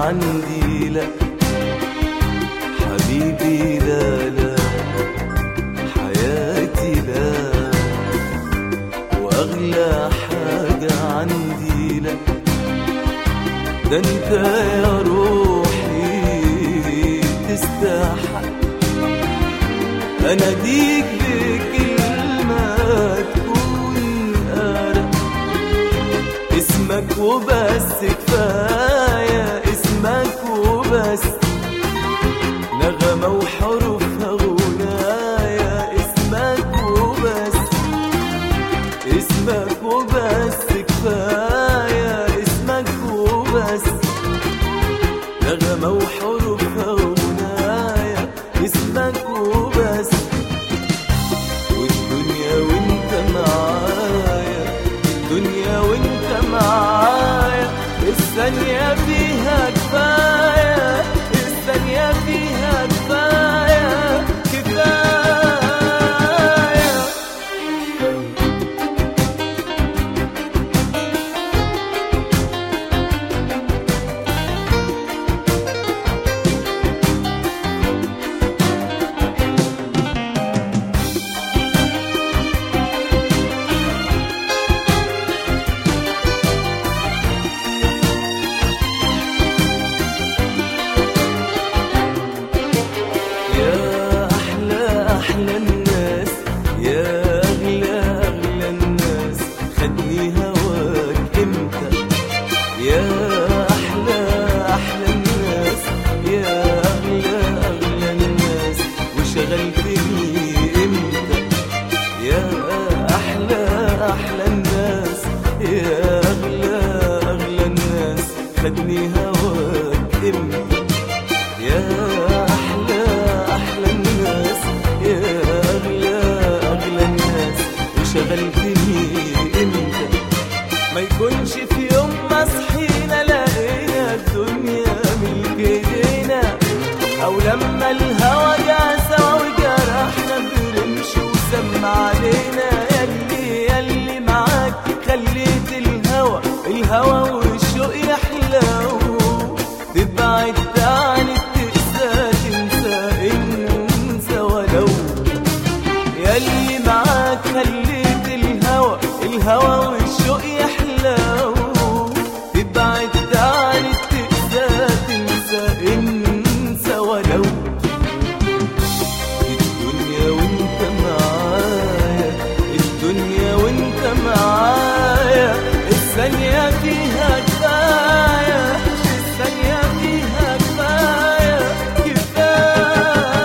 عندي لا حبيبي لا لا حياتي لا واغلى حاجة عندي لا ده انت يا روحي تستحق اناديك بكلمة تكون أرق اسمك وبس كفاية اسمك وبس نغمة وحروفها غنايا اسمك وبس اسمك وبس كفاية اسمك وبس نغمة وحروفها غنايا اسمك وبس والدنيا وانت معايا الدنيا وانت معايا الثانية فيها كفاية الثانية فيها كفاية كفاية يا أحلى أحلى الناس يا أغلى أغلى الناس خدني هواك إمتى يا أحلى أحلى الناس يا أغلى أغلى الناس وشغلتني إمتى يا أحلى أحلى الناس يا أغلى أغلى الناس خدني هواك إمتى يا أحلى أحلى الناس يا أغلى أغلى الناس وشغلتني إمتى ما يكونش في يوم ما صحينا لقينا الدنيا ملك ايدينا أو لما الهوى جا سوا وجرحنا برمش وسمع علينا ياللي ياللي معاك خليت الهوى الهوى والشوق يحلو تبعد عن التقسى تنسى انسى ولو ياللي معاك خليت الهوى الهوى والشوق يحلو تبعد عن التقسى تنسى انسى ولو الدنيا وانت معايا الدنيا وانت معايا الثانية فيها كفاية الثانية فيها كفاية كفاية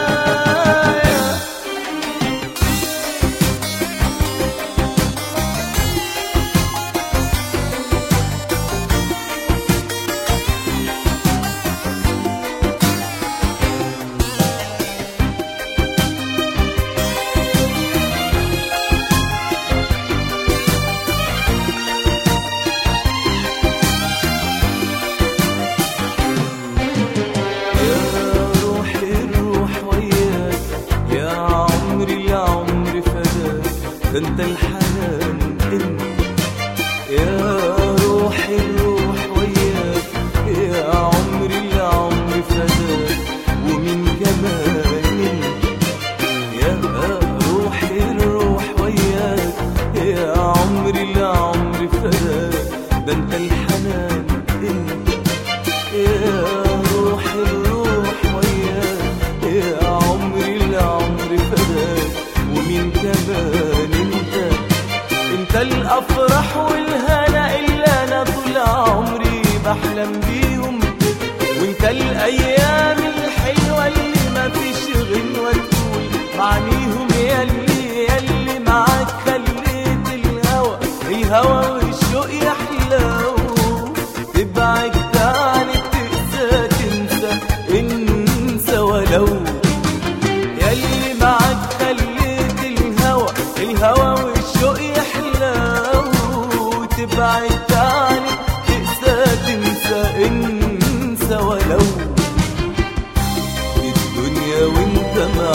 يا روحي الروح وياك يا عمري العمر فداك ده انت الحنان انت يا روحي الروح وياك يا عمري العمر فداك ومين كمان انت يا روحي الروح وياك يا عمري العمر فداك ده انت الحنان انت يا روح الروح وياك يا عمري العمر فداك ومين كمان انت انت الافراح والهنا اللي انا طول عمري بحلم بيهم وانت الايام الحلوه اللي ما فيش غنوه تقول معنيهم ياللي ياللي معاك خليت الهوى الهوى والشوق يحلو تبعد عن التقسى تنسى انسى ولو ياللي معاك خليت الهوى الهوى والشوق يحلو تبعد عن التقسى تنسى انسى ولو الدنيا وانت معايا